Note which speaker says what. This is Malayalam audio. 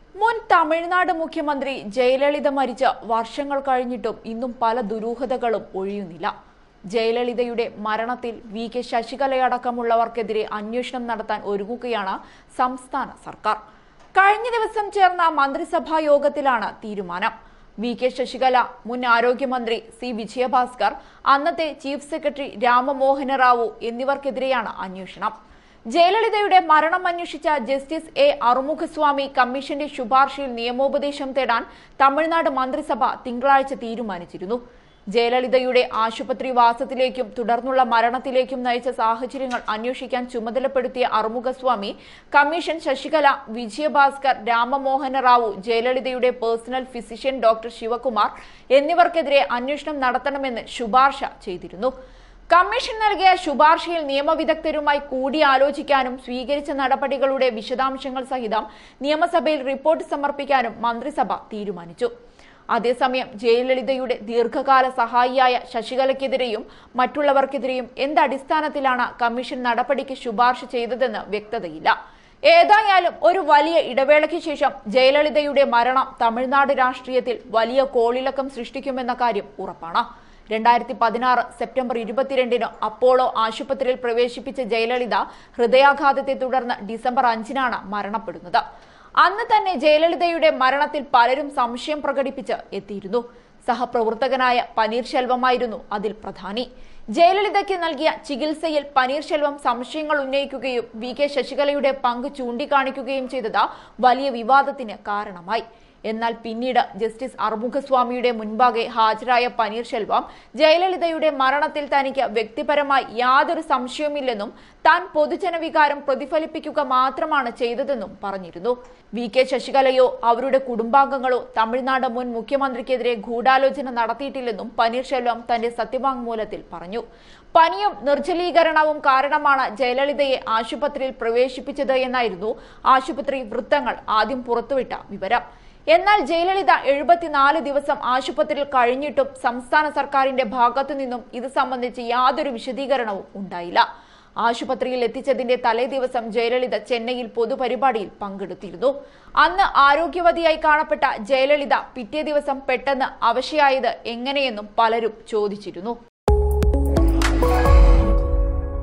Speaker 1: മുൻ തമിഴ്നാട് മുഖ്യമന്ത്രി ജയലളിത മരിച്ച വർഷങ്ങൾ കഴിഞ്ഞിട്ടും ഇന്നും പല ദുരൂഹതകളും ഒഴിയുന്നില്ല ജയലളിതയുടെ മരണത്തിൽ വി കെ ശശികലയടക്കമുള്ളവർക്കെതിരെ അന്വേഷണം നടത്താൻ ഒരുങ്ങുകയാണ് സംസ്ഥാന സർക്കാർ കഴിഞ്ഞ ദിവസം ചേർന്ന മന്ത്രിസഭാ യോഗത്തിലാണ് തീരുമാനം വി കെ ശശികല മുൻ ആരോഗ്യമന്ത്രി സി വിജയഭാസ്കർ അന്നത്തെ ചീഫ് സെക്രട്ടറി രാമമോഹന റാവു എന്നിവർക്കെതിരെയാണ് അന്വേഷണം ജയലളിതയുടെ മരണം അന്വേഷിച്ച ജസ്റ്റിസ് എ അറുമുഖസ്വാമി കമ്മീഷന്റെ ശുപാർശയിൽ നിയമോപദേശം തേടാൻ തമിഴ്നാട് മന്ത്രിസഭ തിങ്കളാഴ്ച തീരുമാനിച്ചിരുന്നു ജയലളിതയുടെ ആശുപത്രി വാസത്തിലേക്കും തുടർന്നുള്ള മരണത്തിലേക്കും നയിച്ച സാഹചര്യങ്ങൾ അന്വേഷിക്കാൻ ചുമതലപ്പെടുത്തിയ അറുമുഖസ്വാമി കമ്മീഷൻ ശശികല വിജയഭാസ്കർ രാമമോഹന റാവു ജയലളിതയുടെ പേഴ്സണൽ ഫിസിഷ്യൻ ഡോക്ടർ ശിവകുമാർ എന്നിവർക്കെതിരെ അന്വേഷണം നടത്തണമെന്ന് ശുപാർശ ചെയ്തിരുന്നു കമ്മീഷൻ നൽകിയ ശുപാർശയിൽ നിയമവിദഗ്ധരുമായി കൂടിയാലോചിക്കാനും സ്വീകരിച്ച നടപടികളുടെ വിശദാംശങ്ങൾ സഹിതം നിയമസഭയിൽ റിപ്പോർട്ട് സമർപ്പിക്കാനും മന്ത്രിസഭ തീരുമാനിച്ചു അതേസമയം ജയലളിതയുടെ ദീർഘകാല സഹായിയായ ശശികലയ്ക്കെതിരെയും മറ്റുള്ളവർക്കെതിരെയും എന്തടിസ്ഥാനത്തിലാണ് കമ്മീഷൻ നടപടിക്ക് ശുപാർശ ചെയ്തതെന്ന് വ്യക്തതയില്ല ഏതായാലും ഒരു വലിയ ഇടവേളയ്ക്ക് ശേഷം ജയലളിതയുടെ മരണം തമിഴ്നാട് രാഷ്ട്രീയത്തിൽ വലിയ കോളിളക്കം സൃഷ്ടിക്കുമെന്ന കാര്യം ഉറപ്പാണ് രണ്ടായിരത്തി പതിനാറ് സെപ്റ്റംബർ ഇരുപത്തിരണ്ടിന് അപ്പോളോ ആശുപത്രിയിൽ പ്രവേശിപ്പിച്ച ജയലളിത ഹൃദയാഘാതത്തെ തുടർന്ന് ഡിസംബർ അഞ്ചിനാണ് മരണപ്പെടുന്നത് അന്ന് തന്നെ ജയലളിതയുടെ മരണത്തിൽ പലരും സംശയം പ്രകടിപ്പിച്ച് എത്തിയിരുന്നു സഹപ്രവർത്തകനായ പനീർശെൽവമായിരുന്നു അതിൽ പ്രധാനി ജയലളിതയ്ക്ക് നൽകിയ ചികിത്സയിൽ പനീർശെൽവം സംശയങ്ങൾ ഉന്നയിക്കുകയും വി കെ ശശികലയുടെ പങ്ക് ചൂണ്ടിക്കാണിക്കുകയും ചെയ്തത് വലിയ വിവാദത്തിന് കാരണമായി എന്നാൽ പിന്നീട് ജസ്റ്റിസ് അറുമുഖസ്വാമിയുടെ മുൻപാകെ ഹാജരായ പനീർശെൽവം ജയലളിതയുടെ മരണത്തിൽ തനിക്ക് വ്യക്തിപരമായി യാതൊരു സംശയവുമില്ലെന്നും താൻ പൊതുജനവികാരം പ്രതിഫലിപ്പിക്കുക മാത്രമാണ് ചെയ്തതെന്നും പറഞ്ഞിരുന്നു വി കെ ശശികലയോ അവരുടെ കുടുംബാംഗങ്ങളോ തമിഴ്നാട് മുൻ മുഖ്യമന്ത്രിക്കെതിരെ ഗൂഢാലോചന നടത്തിയിട്ടില്ലെന്നും പനീർശെൽവം തന്റെ സത്യവാങ്മൂലത്തിൽ പറഞ്ഞു പനിയും നിർജ്ജലീകരണവും കാരണമാണ് ജയലളിതയെ ആശുപത്രിയിൽ പ്രവേശിപ്പിച്ചത് എന്നായിരുന്നു ആശുപത്രി വൃത്തങ്ങൾ ആദ്യം പുറത്തുവിട്ട വിവരം എന്നാൽ ജയലളിത എഴുപത്തിനാല് ദിവസം ആശുപത്രിയിൽ കഴിഞ്ഞിട്ടും സംസ്ഥാന സർക്കാരിന്റെ ഭാഗത്തു നിന്നും ഇത് സംബന്ധിച്ച് യാതൊരു വിശദീകരണവും ഉണ്ടായില്ല ആശുപത്രിയിൽ എത്തിച്ചതിന്റെ തലേ ദിവസം ജയലളിത ചെന്നൈയിൽ പൊതുപരിപാടിയിൽ പങ്കെടുത്തിരുന്നു അന്ന് ആരോഗ്യവതിയായി കാണപ്പെട്ട ജയലളിത പിറ്റേ ദിവസം പെട്ടെന്ന് അവശയായത് എങ്ങനെയെന്നും പലരും ചോദിച്ചിരുന്നു